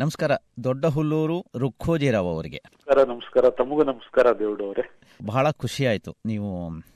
ನಮಸ್ಕಾರ ದೊಡ್ಡ ಹುಲ್ಲೂರು ರುಕ್ಕೋಜಿರಾವ್ ಅವರಿಗೆ ನಮಸ್ಕಾರ ನಮಸ್ಕಾರ ತಮಗೂ ನಮಸ್ಕಾರ ದೇವುಡು ಅವರೇ ಬಹಳ ಖುಷಿ ಆಯಿತು ನೀವು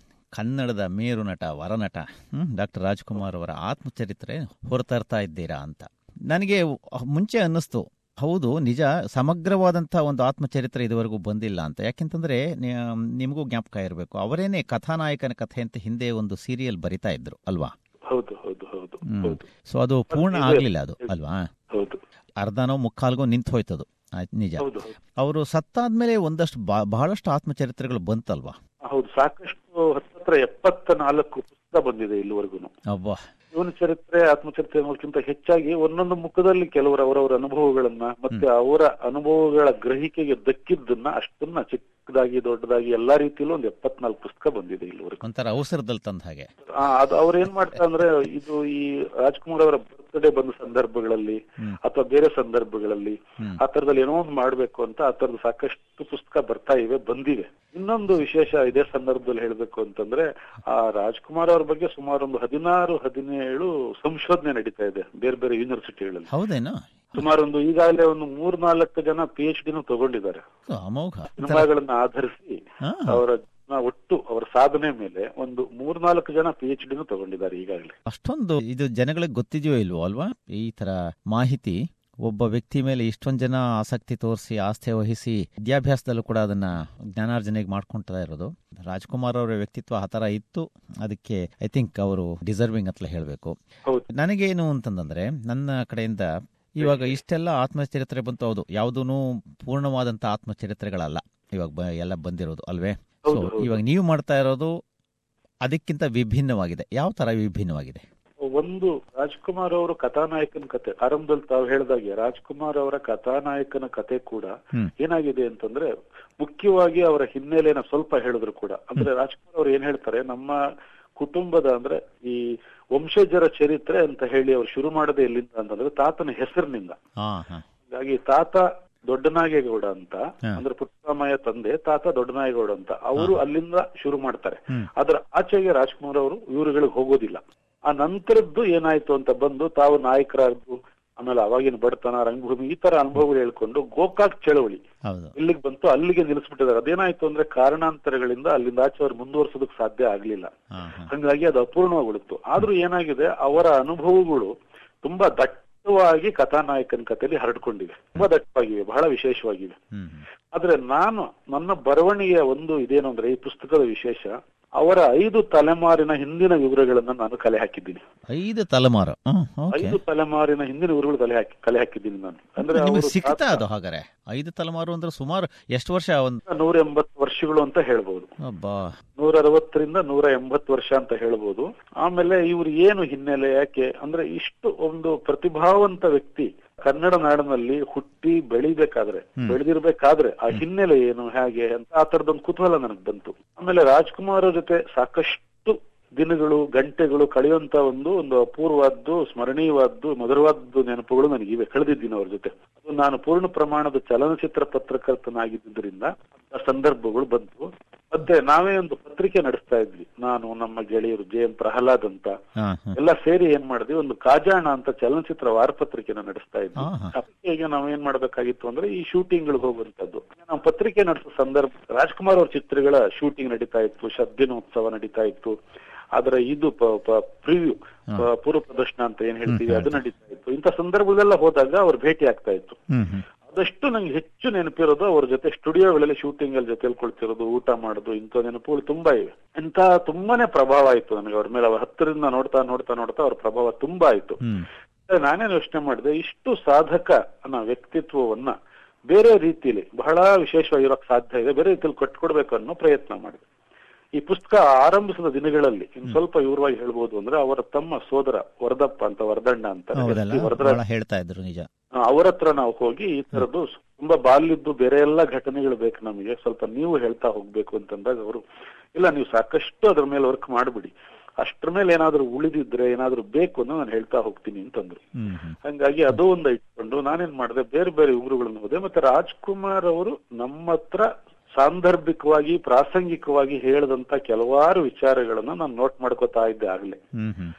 ಕನ್ನಡದ ಮೇರು ನಟ ವರನಟ ಡಾಕ್ಟರ್ ರಾಜ್ಕುಮಾರ್ ಅವರ ಆತ್ಮಚರಿತ್ರೆ ಹೊರತರ್ತಾ ಇದ್ದೀರಾ ಅಂತ ನನಗೆ ಮುಂಚೆ ಅನ್ನಿಸ್ತು ಹೌದು ನಿಜ ಸಮಗ್ರವಾದಂಥ ಒಂದು ಆತ್ಮಚರಿತ್ರೆ ಇದುವರೆಗೂ ಬಂದಿಲ್ಲ ಅಂತ ಯಾಕೆಂತಂದ್ರೆ ನಿ- ನಿಮಗೂ ಜ್ಞಾಪಕ ಇರಬೇಕು ಅವರೇನೆ ಕಥಾನಾಯಕನ ಕಥೆ ಅಂತ ಹಿಂದೆ ಒಂದು ಸೀರಿಯಲ್ ಬರಿತಾ ಇದ್ರು ಅಲ್ವಾ ಹೌದು ಹೌದು ಹೌದು ಹ್ಮ್. ಹೌದು ಸೊ ಅದು ಪೂರ್ಣ ಇದು- ಆಗ್ಲಿಲ್ಲ ಅದು ಅಲ್ವಾ ಹೌದು ಅರ್ಧನೋ ಮುಕ್ಕಾಲ್ಗೋ ನಿಂತು ಹೋಯ್ತದು ಆಯ್ತು ನಿಜ ಹೌದು ಹೌದು ಅವರು ಸತ್ತಾದ್ಮೇಲೆ ಒಂದಷ್ಟು ಬಾ- ಬಹಳಷ್ಟು ಆತ್ಮಚರಿತ್ರೆಗಳು ಬಂತಲ್ವಾ ಹೌದು ಸಾಕಷ್ಟು ಹತ್ತತ್ರ ಎಪ್ಪತ್ತ ನಾಲ್ಕು ಪುಸ್ತಕ ಬಂದಿದೆ ಇಲ್ಲಿವರೆಗೂ ಅಬ್ಬಾ ಜೀವನ ಚರಿತ್ರೆ ಆತ್ಮಚರಿತ್ರೆ ಅನ್ನೋದಕ್ಕಿಂತ ಹೆಚ್ಚಾಗಿ ಒಂದೊಂದು ಮುಖದಲ್ಲಿ ಕೆಲವರು ಅವರವರ ಅನುಭವಗಳನ್ನ ಮತ್ತೆ ಅವರ ಅನುಭವಗಳ ಗ್ರಹಿಕೆಗೆ ದಕ್ಕಿದ್ದನ್ನ ಅಷ್ಟನ್ನ ಚಿಕ್ಕದಾಗಿ ದೊಡ್ಡದಾಗಿ ಎಲ್ಲಾ ರೀತಿಯಲ್ಲೂ ಒಂದು ಎಪ್ಪತ್ನಾಲ್ಕು ಪುಸ್ತಕ ಬಂದಿದೆ ಇಲ್ಲಿವರೆಗೂ ಒಂಥರ ಅವಸರದಲ್ಲಿ ತಂದ ಹಾಗೆ ಆ, ಅದು ಅವ್ರು ಏನ್ ಮಾಡ್ತಾರೆ ಅಂದ್ರೆ ಇದು ಈ ರಾಜ್ಕುಮಾರ್ ಅವರ ಬರ್ತ್ಡೇ ಬಂದ ಸಂದರ್ಭಗಳಲ್ಲಿ ಹ್ಮ್. ಅಥವಾ ಬೇರೆ ಸಂದರ್ಭಗಳಲ್ಲಿ ಹ್ಮ್. ಆ ತರದಲ್ಲಿ ಏನೋ ಒಂದು ಮಾಡ್ಬೇಕು ಅಂತ ಆ ತರದ ಸಾಕಷ್ಟು ಪುಸ್ತಕ ಬರ್ತಾ ಇವೆ ಬಂದಿವೆ ಇನ್ನೊಂದು ವಿಶೇಷ ಇದೇ ಸಂದರ್ಭದಲ್ಲಿ ಹೇಳ್ಬೇಕು ಅಂತಂದ್ರೆ ಆ ರಾಜ್ಕುಮಾರ್ ಅವ್ರ ಬಗ್ಗೆ ಸುಮಾರು ಒಂದು ಹದಿನಾರು ಹದಿನೇಳು ಸಂಶೋಧನೆ ನಡೀತಾ ಇದೆ ಬೇರೆ ಬೇರೆ ಯೂನಿವರ್ಸಿಟಿಗಳಲ್ಲಿ ಹೌದೇನೋ ಸುಮಾರು ಒಂದು ಈಗಾಗಲೇ ಒಂದು ಮೂರ್ನಾಲ್ಕು ಜನ ಪಿ ಎಚ್ ಡಿನೂ ತಗೊಂಡಿದ್ದಾರೆ ಅಮೋಘ ಸಿನಿಮಾಗಳನ್ನ ಆಧರಿಸಿ ಹಾ. ಅವರ ಜೀವನ ಒಟ್ಟು ಅವರ ಸಾಧನೆ ಮೇಲೆ ಒಂದು ಮೂರ್ನಾಲ್ಕು ಜನ ಪಿ ಎಚ್ ಡಿನೂ ತಗೊಂಡಿದ್ದಾರೆ ಈಗಾಗಲೇ ಅಷ್ಟೊಂದು ಇದು ಜನಗಳಿಗೆ ಗೊತ್ತಿದೆಯೋ ಇಲ್ವೋ ಅಲ್ವಾ ಈ ತರ ಮಾಹಿತಿ ಒಬ್ಬ ವ್ಯಕ್ತಿ ಮೇಲೆ ಇಷ್ಟೊಂದು ಜನ ಆಸಕ್ತಿ ತೋರಿಸಿ ಆಸ್ಥೆ ವಹಿಸಿ ವಿದ್ಯಾಭ್ಯಾಸದಲ್ಲೂ ಕೂಡ ಅದನ್ನ ಜ್ಞಾನಾರ್ಜನೆಗೆ ಮಾಡ್ಕೊಂತಾ ಇರೋದು ರಾಜ್ಕುಮಾರ್ ಅವರ ವ್ಯಕ್ತಿತ್ವ ಆ ತರ ಇತ್ತು ಅದಕ್ಕೆ ಐ ಥಿಂಕ್ ಅವರು ಡಿಸರ್ವಿಂಗ್ ಅಂತ ಹೇಳಬೇಕು ಹೌದು ನನಗೇನು ಅಂತಂದ್ರೆ ನನ್ನ ಕಡೆಯಿಂದ ಇವಾಗ ಇಷ್ಟೆಲ್ಲ ಆತ್ಮಚರಿತ್ರೆ ಬಂತು ಹೌದು ಯಾವುದೂ ಪೂರ್ಣವಾದಂತ ಆತ್ಮಚರಿತ್ರೆಗಳಲ್ಲ ಇವಾಗ ಬ- ಎಲ್ಲ ಬಂದಿರೋದು ಅಲ್ವೇ ಸೊ ಹೌದು, ಹೌದು. ಇವಾಗ ನೀವು ಮಾಡ್ತಾ ಇರೋದು ಅದಕ್ಕಿಂತ ವಿಭಿನ್ನವಾಗಿದೆ ಯಾವ ತರ ವಿಭಿನ್ನವಾಗಿದೆ ಒಂದು ರಾಜ್ಕುಮಾರ್ ಅವರು ಕಥಾನಾಯಕನ ಕತೆ ಆರಂಭದಲ್ಲಿ ತಾವು ಹೇಳಿದಾಗೆ ರಾಜ್ಕುಮಾರ್ ಅವರ ಕಥಾನಾಯಕನ ಕತೆ ಕೂಡ ಹ್ಮ್. ಏನಾಗಿದೆ ಅಂತಂದ್ರೆ ಮುಖ್ಯವಾಗಿ ಅವರ ಹಿನ್ನೆಲೆನ ಸ್ವಲ್ಪ ಹೇಳಿದ್ರು ಕೂಡ ಅಂದ್ರೆ ರಾಜ್ಕುಮಾರ್ ಅವರು ಏನ್ ಹೇಳ್ತಾರೆ ನಮ್ಮ ಕುಟುಂಬದ ಅಂದ್ರೆ ಈ ವಂಶಜರ ಚರಿತ್ರೆ ಅಂತ ಹೇಳಿ ಅವ್ರು ಶುರು ಮಾಡದೆ ಎಲ್ಲಿಂದ ಅಂತಂದ್ರೆ ತಾತನ ಹೆಸರಿನಿಂದ ಹಾ ಹಾ ಹಾಗಾಗಿ ತಾತ ದೊಡ್ಡನಾಗೇಗೌಡ ಅಂತ ಹಾ. ಅಂದ್ರೆ ಪುಟ್ಟರಾಮಯ್ಯ ತಂದೆ ತಾತ ದೊಡ್ಡನಾಗೇಗೌಡ ಅಂತ ಅವರು ಅಲ್ಲಿಂದ ಶುರು ಮಾಡ್ತಾರೆ ಹ್ಮ್. ಅದರ ಆಚೆಗೆ ರಾಜ್ಕುಮಾರ್ ಅವರು ಇವರುಗಳಿಗೆ ಹೋಗೋದಿಲ್ಲ ಆ ನಂತರದ್ದು ಏನಾಯ್ತು ಅಂತ ಬಂದು ತಾವು ನಾಯಕರಾದ್ರು ಆಮೇಲೆ ಅವಾಗಿನ ಬಡತನ ರಂಗಭೂಮಿ ಈ ತರ ಅನುಭವಗಳು ಹೇಳ್ಕೊಂಡು ಗೋಕಾಕ್ ಚಳವಳಿ ಹೌದು ಇಲ್ಲಿಗೆ ಬಂತು ಅಲ್ಲಿಗೆ ನಿಲ್ಲಿಸ್ಬಿಟ್ಟಿದ್ದಾರೆ ಅದೇನಾಯ್ತು ಅಂದ್ರೆ ಕಾರಣಾಂತರಗಳಿಂದ ಅಲ್ಲಿಂದ ಆಚೆ ಅವ್ರು ಮುಂದುವರ್ಸೋದಕ್ಕೆ ಸಾಧ್ಯ ಆಗ್ಲಿಲ್ಲ ಹಾ ಹಾ ಹಂಗಾಗಿ ಅದು ಅಪೂರ್ಣವಾಗುಳಿತು ಆದ್ರೂ ಏನಾಗಿದೆ ಅವರ ಅನುಭವಗಳು ತುಂಬಾ ದಟ್ಟವಾಗಿ ಕಥಾನಾಯಕನ ಕಥೆಯಲ್ಲಿ ಹರಡ್ಕೊಂಡಿವೆ ತುಂಬಾ ದಟ್ಟವಾಗಿವೆ ಬಹಳ ವಿಶೇಷವಾಗಿವೆ ಹ್ಮ್ ಹ್ಮ್. ಆದ್ರೆ ನಾನು ನನ್ನ ಬರವಣಿಗೆಯ ಒಂದು ಇದೇನು ಅಂದ್ರೆ ಈ ಪುಸ್ತಕದ ವಿಶೇಷ ಅವರ ಐದು ತಲೆಮಾರಿನ ಹಿಂದಿನ ವಿವರಗಳನ್ನ ನಾನು ಕಲೆ ಹಾಕಿದ್ದೀನಿ ಐದು ತಲೆಮಾರು ಹ್ಮ್, ಓಕೆ ಐದು ತಲೆಮಾರಿನ ಹಿಂದಿನ ವಿವರಗಳು ತಲೆ ಹಾಕಿ ಕಲೆ ಹಾಕಿದ್ದೀನಿ ನಾನು ಅಂದ್ರೆ ನಿಮಗೆ ಅವರು ಸಿಗ್ತಾ ಅದು ಹಾಗಾದ್ರೆ ಐದು ತಲೆಮಾರು ಅಂದ್ರೆ ಸುಮಾರು ಎಷ್ಟು ವರ್ಷ ಒಂದು ನೂರ ಎಂಬತ್ತು ವರ್ಷಗಳು ಅಂತ ಹೇಳ್ಬೋದು ಅಬ್ಬಾ ನೂರ ಅರವತ್ತರಿಂದ ನೂರ ಎಂಬತ್ತು ವರ್ಷ ಅಂತ ಹೇಳ್ಬೋದು ಆಮೇಲೆ ಇವ್ರು ಏನು ಹಿನ್ನೆಲೆ ಯಾಕೆ ಅಂದ್ರೆ ಇಷ್ಟು ಒಂದು ಪ್ರತಿಭಾವಂತ ವ್ಯಕ್ತಿ ಕನ್ನಡ ನಾಡಿನಲ್ಲಿ ಹುಟ್ಟಿ ಬೆಳಿಬೇಕಾದ್ರೆ ಬೆಳೆದಿರ್ಬೇಕಾದ್ರೆ ಆ ಹಿನ್ನೆಲೆ ಏನು ಹೇಗೆ ಅಂತ ಆ ತರದೊಂದು ಕುತೂಹಲ ನನಗೆ ಬಂತು ಆಮೇಲೆ ರಾಜ್ಕುಮಾರ್ ಅವ್ರ ಜೊತೆ ಸಾಕಷ್ಟು ದಿನಗಳು ಗಂಟೆಗಳು ಕಳೆಯುವಂತ ಒಂದು ಒಂದು ಅಪೂರ್ವವಾದ್ದು ಸ್ಮರಣೀಯವಾದ್ದು ಮಧುರವಾದ್ದು ನೆನಪುಗಳು ನನಗಿವೆ ಕಳೆದಿದ್ದೀನಿ ಅವ್ರ ಜೊತೆ ಅದು ನಾನು ಪೂರ್ಣ ಪ್ರಮಾಣದ ಚಲನಚಿತ್ರ ಪತ್ರಕರ್ತನಾಗಿದ್ದರಿಂದ ಆ ಸಂದರ್ಭಗಳು ಬಂತು ಮತ್ತೆ ನಾವೇ ಒಂದು ಪತ್ರಿಕೆ ನಡೆಸ್ತಾ ಇದ್ವಿ ನಾನು ನಮ್ಮ ಗೆಳೆಯರು ಜೆ ಎಂ ಪ್ರಹ್ಲಾದ್ ಅಂತ ಹಾ ಹಾ ಎಲ್ಲ ಸೇರಿ ಏನ್ ಮಾಡಿದ್ವಿ ಒಂದು ಕಾಜಾಣ ಅಂತ ಚಲನಚಿತ್ರ ವಾರಪತ್ರಿಕೆನ ನಡೆಸ್ತಾ ಇದ್ವಿ ಹಾ, ಹಾ. ಆ ಪತ್ರಿಕೆಗೆ ನಾವು ಏನ್ ಮಾಡ್ಬೇಕಾಗಿತ್ತು ಅಂದ್ರೆ ಈ ಶೂಟಿಂಗ್ ಗಳಿಗೆ ಹೋಗುವಂತದ್ದು ನಾವು ಪತ್ರಿಕೆ ನಡೆಸೋ ಸಂದರ್ಭ ರಾಜ್ಕುಮಾರ್ ಅವ್ರ ಚಿತ್ರಗಳ ಶೂಟಿಂಗ್ ನಡೀತಾ ಇತ್ತು ಶಬ್ದಿನೋತ್ಸವ ನಡೀತಾ ಇತ್ತು ಅದರ ಇದು ಪ್ರಿವ್ಯೂ ಪೂರ್ವ ಪ್ರದರ್ಶನ ಅಂತ ಏನ್ ಹೇಳ್ತೀವಿ ಅದು ನಡೀತಾ ಇತ್ತು ಇಂಥ ಸಂದರ್ಭಗಳೆಲ್ಲ ಹೋದಾಗ ಅವ್ರು ಭೇಟಿ ಆಗ್ತಾ ಇತ್ತು ಹ್ಮ್ ಹ್ಮ್ ಆದಷ್ಟು ನಂಗೆ ಹೆಚ್ಚು ನೆನಪಿರೋದು ಅವ್ರ ಜೊತೆ ಸ್ಟುಡಿಯೋಗಳಲ್ಲಿ ಶೂಟಿಂಗ್ ಅಲ್ಲಿ ಜೊತೆಲಿ ಕುಳಿತಿರೋದು ಊಟ ಮಾಡೋದು ಇಂಥ ನೆನಪುಗಳು ತುಂಬಾ ಇವೆ ಇಂಥ ತುಂಬಾನೇ ಪ್ರಭಾವ ಆಯ್ತು ನನಗೆ ಅವ್ರ ಮೇಲೆ ಅವ್ರ ಹತ್ತಿರದಿಂದ ನೋಡ್ತಾ ನೋಡ್ತಾ ನೋಡ್ತಾ ಅವ್ರ ಪ್ರಭಾವ ತುಂಬಾ ಆಯ್ತು ಹ್ಮ್ ಅದೇ ನಾನೇನು ಯೋಚನೆ ಮಾಡಿದೆ ಇಷ್ಟು ಸಾಧಕ ಅನ್ನೋ ವ್ಯಕ್ತಿತ್ವವನ್ನ ಬೇರೆ ರೀತಿಯಲ್ಲಿ ಬಹಳ ವಿಶೇಷವಾಗಿರೋಕ್ ಸಾಧ್ಯ ಇದೆ ಬೇರೆ ರೀತಿಯಲ್ಲಿ ಕಟ್ಕೊಡ್ಬೇಕು ಅನ್ನೋ ಪ್ರಯತ್ನ ಮಾಡಿದೆ ಈ ಪುಸ್ತಕ ಆರಂಭಿಸಿದ ದಿನಗಳಲ್ಲಿ ಇನ್ನು ಸ್ವಲ್ಪ ವಿವರವಾಗಿ ಹೇಳ್ಬೋದು ಅಂದ್ರೆ ಅವರ ತಮ್ಮ ಸೋದರ ವರದಪ್ಪ ಅಂತ ವರದಣ್ಣ ಅಂತ ಹೌದಲ್ಲ ಎಸ್ ಪಿ ವರದರಾಜ ಬಹಳ ಹೇಳ್ತಾ ಇದ್ರು ನಿಜ ಅವ್ರ ಹತ್ರ ನಾವು ಹೋಗಿ ಈ ತರದ್ದು ತುಂಬಾ ಬಾಲ್ಯದ್ದು ಬೇರೆ ಎಲ್ಲ ಘಟನೆಗಳು ಬೇಕು ನಮಗೆ ಸ್ವಲ್ಪ ನೀವು ಹೇಳ್ತಾ ಹೋಗ್ಬೇಕು ಅಂತಂದಾಗ ಅವರು ಇಲ್ಲ ನೀವು ಸಾಕಷ್ಟು ಅದ್ರ ಮೇಲೆ ವರ್ಕ್ ಮಾಡ್ಬಿಡಿ ಅಷ್ಟ್ರ ಮೇಲೆ ಏನಾದ್ರೂ ಉಳಿದಿದ್ರೆ ಏನಾದ್ರೂ ಬೇಕು ಅನ್ನೋ ನಾನು ಹೇಳ್ತಾ ಹೋಗ್ತೀನಿ ಅಂತಂದ್ರು ಹ್ಮ್ ಹ್ಮ್ ಹಂಗಾಗಿ ಅದು ಒಂದು ಇಟ್ಕೊಂಡು ನಾನೇನ್ ಮಾಡಿದೆ ಬೇರೆ ಬೇರೆ ಉಗುರುಗಳನ್ನು ಹೋದೆ ಮತ್ತೆ ರಾಜ್ಕುಮಾರ್ ಅವರು ನಮ್ಮ ಹತ್ರ ಸಾಂದರ್ಭಿಕವಾಗಿ ಪ್ರಾಸಂಗಿಕವಾಗಿ ಹೇಳದಂತ ಕೆಲವಾರು ವಿಚಾರಗಳನ್ನ ನಾನು ನೋಟ್ ಮಾಡ್ಕೋತಾ ಇದ್ದೆ ಆಗ್ಲೇ ಹ್ಮ್ ಹ್ಮ್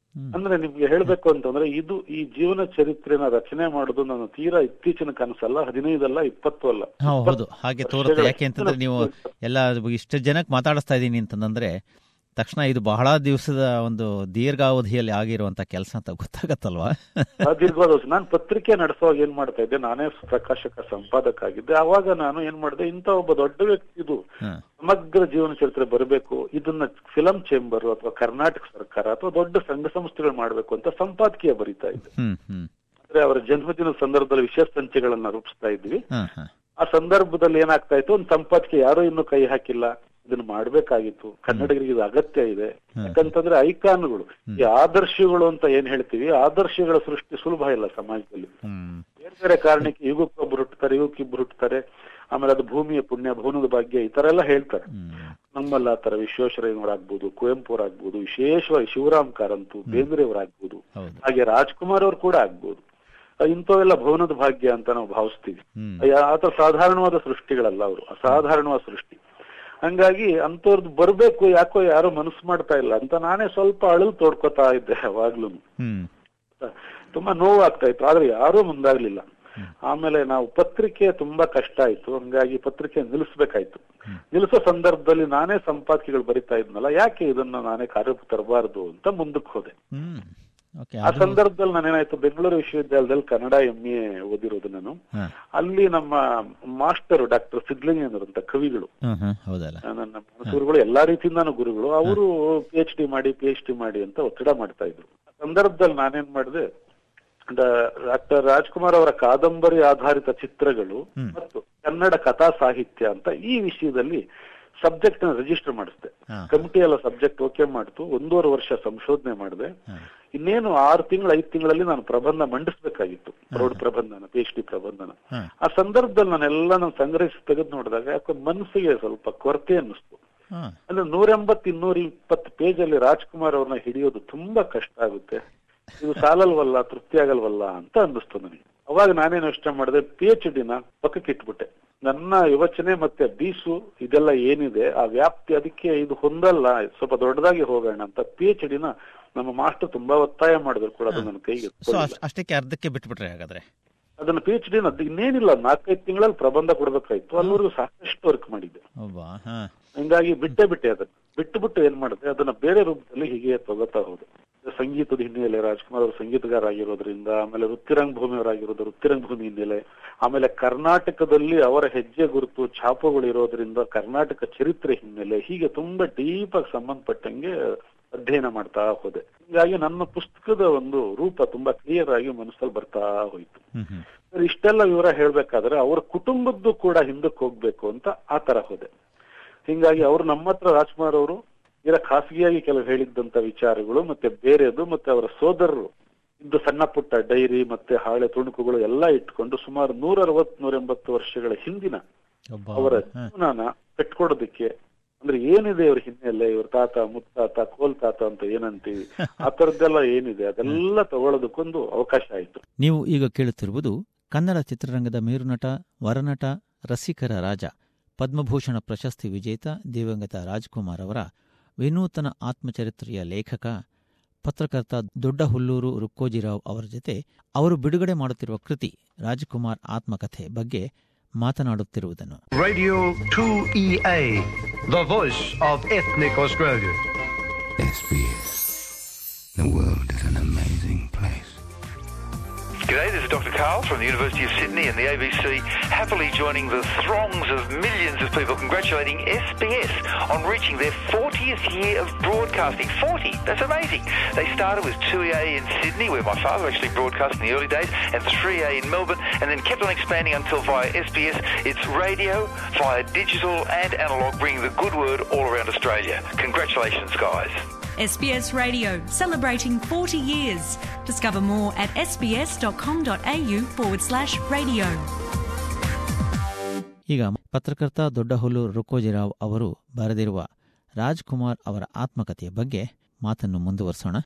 ಅಂದ್ರೆ ನಿಮ್ಗೆ ಹೇಳ್ಬೇಕು ಅಂತಂದ್ರೆ ಇದು ಈ ಜೀವನ ಚರಿತ್ರೆನ ರಚನೆ ಮಾಡೋದು ನನ್ನ ತೀರಾ ಇತ್ತೀಚಿನ ಕನಸಲ್ಲ ಹದಿನೈದಲ್ಲ ಇಪ್ಪತ್ತು ಅಲ್ಲ ಹಾ, ಹೌದು ಹಾಗೆ ತೋರುತ್ತೆ ಯಾಕೆ ಅಂತಂದ್ರೆ ನೀವು ಎಲ್ಲ ಇಷ್ಟು ಜನಕ್ಕೆ ಮಾತಾಡಿಸ್ತಾ ಇದ್ದೀನಿ ಅಂತಂದ್ರೆ ತಕ್ಷಣ ಇದು ಬಹಳ ದಿವಸದ ಒಂದು ದೀರ್ಘಾವಧಿಯಲ್ಲಿ ಆಗಿರುವಂತ ಕೆಲಸ ಅಂತ ಗೊತ್ತಾಗತ್ತಲ್ವಾ ದೀರ್ಘವಾದ ನಾನು ಪತ್ರಿಕೆ ನಡೆಸುವಾಗ ಏನ್ ಮಾಡ್ತಾ ಇದ್ದೆ ನಾನೇ ಪ್ರಕಾಶಕ ಸಂಪಾದಕ ಆಗಿದ್ದೆ ಅವಾಗ ನಾನು ಏನ್ ಮಾಡಿದೆ ಇಂತ ಒಬ್ಬ ದೊಡ್ಡ ವ್ಯಕ್ತಿದು ಹಾ. ಸಮಗ್ರ ಜೀವನ ಚರಿತ್ರೆ ಬರಬೇಕು ಇದನ್ನ ಫಿಲಂ ಚೇಂಬರ್ ಅಥವಾ ಕರ್ನಾಟಕ ಸರ್ಕಾರ ಅಥವಾ ದೊಡ್ಡ ಸಂಘ ಸಂಸ್ಥೆಗಳು ಮಾಡ್ಬೇಕು ಅಂತ ಸಂಪಾದಕೀಯ ಬರೀತಾ ಇದ್ದೆ ಹ್ಮ್ ಹ್ಮ್ ಅಂದ್ರೆ ಅವರ ಜನ್ಮದಿನದ ಸಂದರ್ಭದಲ್ಲಿ ವಿಶೇಷ ಸಂಚೆಗಳನ್ನ ರೂಪಿಸ್ತಾ ಇದ್ವಿ ಹಾ ಹಾ ಆ ಸಂದರ್ಭದಲ್ಲಿ ಏನಾಗ್ತಾ ಇತ್ತು ಒಂದು ಸಂಪಾದಕಿ ಯಾರೋ ಇನ್ನೂ ಕೈ ಹಾಕಿಲ್ಲ ಇದನ್ನ ಮಾಡ್ಬೇಕಾಗಿತ್ತು ಕನ್ನಡಿಗರಿಗೆ ಇದು ಅಗತ್ಯ ಇದೆ ಯಾಕಂತಂದ್ರೆ ಐಕಾನ್ಗಳು ಈ ಆದರ್ಶಗಳು ಅಂತ ಏನ್ ಹೇಳ್ತೀವಿ ಆದರ್ಶಗಳ ಸೃಷ್ಟಿ ಸುಲಭ ಇಲ್ಲ ಸಮಾಜದಲ್ಲಿ ಹ್ಮ್ ಬೇರೆ ಬೇರೆ ಕಾರಣಕ್ಕೆ ಯುಗಕ್ಕೊಬ್ರು ಹುಟ್ಟುತ್ತಾರೆ ಯುಗಕ್ಕಿಬ್ರು ಹುಟ್ಟುತ್ತಾರೆ ಆಮೇಲೆ ಅದು ಭೂಮಿಯ ಪುಣ್ಯ ಭವನದ ಭಾಗ್ಯ ಈ ತರ ಎಲ್ಲ ಹೇಳ್ತಾರೆ ಹ್ಮ್ ನಮ್ಮಲ್ಲ ಆ ತರ ವಿಶ್ವೇಶ್ವರಯ್ಯನವರಾಗ್ಬೋದು ಕುವೆಂಪು ಅವರಾಗ್ಬೋದು ವಿಶೇಷವಾಗಿ ಶಿವರಾಮ್ ಕಾರಂತು ಬೇಂದ್ರೆಯವರಾಗ್ಬೋದು ಹೌದು ಹಾಗೆ ರಾಜ್ಕುಮಾರ್ ಅವ್ರು ಕೂಡ ಆಗ್ಬೋದು ಇಂಥವೆಲ್ಲ ಭವನದ ಭಾಗ್ಯ ಅಂತ ನಾವು ಭಾವಿಸ್ತೀವಿ ಹ್ಮ್ ಆತ ಸಾಧಾರಣವಾದ ಸೃಷ್ಟಿಗಳಲ್ಲ ಅವರು ಅಸಾಧಾರಣವಾದ ಸೃಷ್ಟಿ ಹಂಗಾಗಿ ಅಂತವ್ರದ್ದು ಬರ್ಬೇಕು ಯಾಕೋ ಯಾರೋ ಮನಸ್ಸು ಮಾಡ್ತಾ ಇಲ್ಲ ಅಂತ ನಾನೇ ಸ್ವಲ್ಪ ಅಳಲು ತೋಡ್ಕೊತಾ ಇದ್ದೆ ಯಾವಾಗ್ಲೂ ಹ್ಮ್ ತುಂಬಾ ನೋವು ಆಗ್ತಾ ಇತ್ತು ಆದ್ರೆ ಯಾರೂ ಮುಂದಾಗ್ಲಿಲ್ಲ ಆಮೇಲೆ ನಾವು ಪತ್ರಿಕೆ ತುಂಬಾ ಕಷ್ಟ ಆಯ್ತು ಹಂಗಾಗಿ ಪತ್ರಿಕೆ ನಿಲ್ಲಿಸ್ಬೇಕಾಯ್ತು ನಿಲ್ಲಿಸೋ ಸಂದರ್ಭದಲ್ಲಿ ನಾನೇ ಸಂಪಾದಕಿಗಳು ಬರಿತಾ ಇದ್ನಲ್ಲ ಯಾಕೆ ಇದನ್ನ ನಾನೇ ಕಾರ್ಯಕ್ಕೆ ತರಬಾರ್ದು ಅಂತ ಮುಂದಕ್ಕೆ ಹೋದೆ ಹ್ಮ್ ಓಕೆ ಆ ಸಂದರ್ಭದಲ್ಲಿ ನಾನೇನಾಯ್ತು ಬೆಂಗಳೂರು ವಿಶ್ವವಿದ್ಯಾಲಯದಲ್ಲಿ ಕನ್ನಡ ಎಂ ಎ ಓದಿರೋದು ನಾನು ಹಾ ಅಲ್ಲಿ ನಮ್ಮ ಮಾಸ್ಟರ್ ಡಾಕ್ಟರ್ ಸಿದ್ಲಿಂಗೇಂದ್ರ ಅಂತ ಕವಿಗಳು ಹ್ಮ್ ಹ್ಮ್ ಹೌದಲ್ಲ ನನ್ನ ಗುರುಗಳು ಎಲ್ಲಾ ರೀತಿಯಿಂದಾನು ಗುರುಗಳು ಅವರು ಪಿ ಎಚ್ ಡಿ ಮಾಡಿ ಪಿ ಎಚ್ ಡಿ ಮಾಡಿ ಅಂತ ಒತ್ತಡ ಮಾಡ್ತಾ ಇದ್ರು ಆ ಸಂದರ್ಭದಲ್ಲಿ ನಾನೇನ್ ಮಾಡಿದೆ ಡಾಕ್ಟರ್ ರಾಜ್ಕುಮಾರ್ ಅವರ ಕಾದಂಬರಿ ಆಧಾರಿತ ಚಿತ್ರಗಳು ಹ್ಮ್. ಮತ್ತು ಕನ್ನಡ ಕಥಾ ಸಾಹಿತ್ಯ ಅಂತ ಈ ವಿಷಯದಲ್ಲಿ ಸಬ್ಜೆಕ್ಟ್ ನ ರಿಜಿಸ್ಟರ್ ಮಾಡಿಸ್ದೆ ಹಾ. ಕಮಿಟಿ ಎಲ್ಲ ಸಬ್ಜೆಕ್ಟ್ ಓಕೆ ಮಾಡ್ತು ಒಂದೂವರೆ ವರ್ಷ ಸಂಶೋಧನೆ ಮಾಡಿದೆ ಹಾ. ಇನ್ನೇನು ಆರು ತಿಂಗಳು ಐದು ತಿಂಗಳಲ್ಲಿ ನಾನು ಪ್ರಬಂಧ ಮಂಡಿಸ್ಬೇಕಾಗಿತ್ತು ಪ್ರೌಢ ಪ್ರಬಂಧನ ಪಿ ಎಚ್ ಡಿ ಪ್ರಬಂಧನ ಹಾ. ಆ ಸಂದರ್ಭದಲ್ಲಿ ನಾನೆಲ್ಲ ನಾನು ಸಂಗ್ರಹಿಸಿ ತೆಗೆದು ನೋಡಿದಾಗ ಯಾಕೋ ಮನಸ್ಸಿಗೆ ಸ್ವಲ್ಪ ಕೊರತೆ ಅನ್ನಿಸ್ತು ಹಾ ಅಂದ್ರೆ ನೂರ ಎಂಬತ್ತು ಇನ್ನೂರ ಇಪ್ಪತ್ತು ಪೇಜ್ ಅಲ್ಲಿ ರಾಜ್ಕುಮಾರ್ ಅವ್ರನ್ನ ಹಿಡಿಯೋದು ತುಂಬಾ ಕಷ್ಟ ಆಗುತ್ತೆ ಇದು ಸಾಲಲ್ವಲ್ಲ ತೃಪ್ತಿ ಆಗಲ್ವಲ್ಲ ಅಂತ ಅನ್ನಿಸ್ತು ನನಗೆ ಅವಾಗ ನಾನೇನು ಯೋಚನೆ ಮಾಡಿದೆ ಪಿ ಎಚ್ ಡಿನ ಪಕ್ಕಕ್ಕೆ ಇಟ್ಬಿಟ್ಟೆ ನನ್ನ ಯೋಚನೆ ಮತ್ತೆ ಬೀಸು ಇದೆಲ್ಲ ಏನಿದೆ ಆ ವ್ಯಾಪ್ತಿ ಅದಕ್ಕೆ ಇದು ಹೊಂದಲ್ಲ ಸ್ವಲ್ಪ ದೊಡ್ಡದಾಗಿ ಹೋಗೋಣ ಅಂತ ಪಿ ಎಚ್ ಡಿನ ನಮ್ಮ ಮಾಸ್ಟರ್ ತುಂಬಾ ಒತ್ತಾಯ ಮಾಡಿದ್ರು ಕೂಡ ಅದು ನನ್ನ ಕೈಗೆ ಸೊ ಎತ್ಕೊಳ್ಳಿಲ್ಲ. ಅಷ್ಟಕ್ಕೆ ಅರ್ಧಕ್ಕೆ ಬಿಟ್ಬಿಟ್ರೆ ಹಾಗಾದ್ರೆ ಅದನ್ನ ಪಿ ಎಚ್ ಡಿನ ಇನ್ನೇನಿಲ್ಲ ನಾಲ್ಕೈದು ತಿಂಗಳಲ್ಲಿ ಪ್ರಬಂಧ ಕೊಡ್ಬೇಕಾಯ್ತು ಅಲ್ಲಿವರೆಗೂ ಸಾಕಷ್ಟು ವರ್ಕ್ ಮಾಡಿದ್ದೆ ಒಬ್ಬ ಹಾ ಹಿಂಗಾಗಿ ಬಿಟ್ಟೆ ಬಿಟ್ಟೆ ಅದನ್ನ ಬಿಟ್ಟು ಬಿಟ್ಟು ಏನ್ ಮಾಡಿದೆ ಅದನ್ನ ಬೇರೆ ರೂಪದಲ್ಲಿ ಹೀಗೆ ತಗೋತಾ ಹೋದೆ ಸಂಗೀತದ ಹಿನ್ನೆಲೆ ರಾಜ್ಕುಮಾರ್ ಅವರು ಸಂಗೀತಗಾರ ಆಗಿರೋದ್ರಿಂದ ಆಮೇಲೆ ವೃತ್ತಿರಂಗ ಭೂಮಿಯವರಾಗಿರೋದು ವೃತ್ತಿರಂಗ ಭೂಮಿ ಹಿನ್ನೆಲೆ ಆಮೇಲೆ ಕರ್ನಾಟಕದಲ್ಲಿ ಅವರ ಹೆಜ್ಜೆ ಗುರುತು ಛಾಪುಗಳು ಇರೋದ್ರಿಂದ ಕರ್ನಾಟಕ ಚರಿತ್ರೆ ಹಿನ್ನೆಲೆ ಹೀಗೆ ತುಂಬಾ ಡೀಪ್ ಆಗಿ ಸಂಬಂಧಪಟ್ಟಂಗೆ ಅಧ್ಯಯನ ಮಾಡ್ತಾ ಹೋದೆ ಹೀಗಾಗಿ ನನ್ನ ಪುಸ್ತಕದ ಒಂದು ರೂಪ ತುಂಬಾ ಕ್ಲಿಯರ್ ಆಗಿ ಮನಸ್ಸಲ್ಲಿ ಬರ್ತಾ ಹೋಯ್ತು ಹ್ಮ್ ಹ್ಮ್ ಸರ್, ಇಷ್ಟೆಲ್ಲ ವಿವರ ಹೇಳ್ಬೇಕಾದ್ರೆ ಅವ್ರ ಕುಟುಂಬದ್ದು ಕೂಡ ಹಿಂದಕ್ಕೆ ಹೋಗ್ಬೇಕು ಅಂತ ಆ ತರ ಹೋದೆ ಹಿಂಗಾಗಿ ಅವ್ರು ನಮ್ಮ ಹತ್ರ ರಾಜ್ಕುಮಾರ್ ಅವರು ಇರ ಖಾಸಗಿಯಾಗಿ ಕೆಲವು ಹೇಳಿದ್ದಂತ ವಿಚಾರಗಳು ಮತ್ತೆ ಬೇರೆದು ಮತ್ತೆ ಅವರ ಸೋದರರು ಇದ್ದ ಸಣ್ಣ ಪುಟ್ಟ ಡೈರಿ ಮತ್ತೆ ಹಾಳೆ ತುಣುಕುಗಳು ಎಲ್ಲ ಇಟ್ಕೊಂಡು ಸುಮಾರು ನೂರ ಅರವತ್ ನೂರ ಎಂಬತ್ತು ವರ್ಷಗಳ ಹಿಂದಿನ ಒಬ್ಬ ಅವರ ಹಾ. ಜೀವನನ ಕಟ್ಕೊಡೋದಕ್ಕೆ ಅಂದ್ರೆ ಏನಿದೆ ಇವ್ರ ಹಿನ್ನೆಲೆ ಇವ್ರ ತಾತ ಮುತ್ತಾತ ಕೋಲ್ ತಾತ ಅಂತ ಏನಂತೀವಿ ಆ ತರದ್ದೆಲ್ಲ ಏನಿದೆ ಅದೆಲ್ಲ ತಗೊಳ್ಳೋದಕ್ಕೊಂದು ಅವಕಾಶ ಆಯ್ತು ನೀವು ಈಗ ಕೇಳುತ್ತಿರುವುದು ಕನ್ನಡ ಚಿತ್ರರಂಗದ ಮೇರುನಟ ವರನಟ ರಸಿಕರ ರಾಜ ಪದ್ಮಭೂಷಣ ಪ್ರಶಸ್ತಿ ವಿಜೇತ ದಿವಂಗತ ರಾಜ್ಕುಮಾರ್ ಅವರ ವಿನೂತನ ಆತ್ಮಚರಿತ್ರೆಯ ಲೇಖಕ ಪತ್ರಕರ್ತ ದೊಡ್ಡ ಹುಲ್ಲೂರು ರುಕ್ಕೋಜಿರಾವ್ ಅವರ ಜೊತೆ ಅವರು ಬಿಡುಗಡೆ ಮಾಡುತ್ತಿರುವ ಕೃತಿ ರಾಜ್ಕುಮಾರ್ ಆತ್ಮಕಥೆ ಬಗ್ಗೆ ಮಾತನಾಡುತ್ತಿರುವುದನ್ನು Radio 2EA, the voice of ethnic Australia. SBS. The world is an amazing place. G'day, this is Dr. Carl from the University of Sydney and the ABC, happily joining the throngs of millions of people congratulating SBS on reaching their 40th year of broadcasting. 40! That's amazing! They started with 2A in Sydney, where my father actually broadcast in the early days, and 3A in Melbourne, and then kept on expanding until via SBS, it's radio, via digital and analogue, bringing the good word all around Australia. Congratulations, guys. SBS Radio, celebrating 40 years. Discover more at sbs.com.au forward slash radio. ಈಗ ಪತ್ರಕರ್ತ ದೊಡ್ಡಹುಲ್ಲು ರುಕ್ಕೋಜಿರಾವ್ ಅವರು ಬರೆದಿರುವ ರಾಜ್ಕುಮಾರ್ ಅವರ ಆತ್ಮಕಥೆಯ ಬಗ್ಗೆ ಮಾತನ್ನು ಮುಂದುವರಿಸೋಣ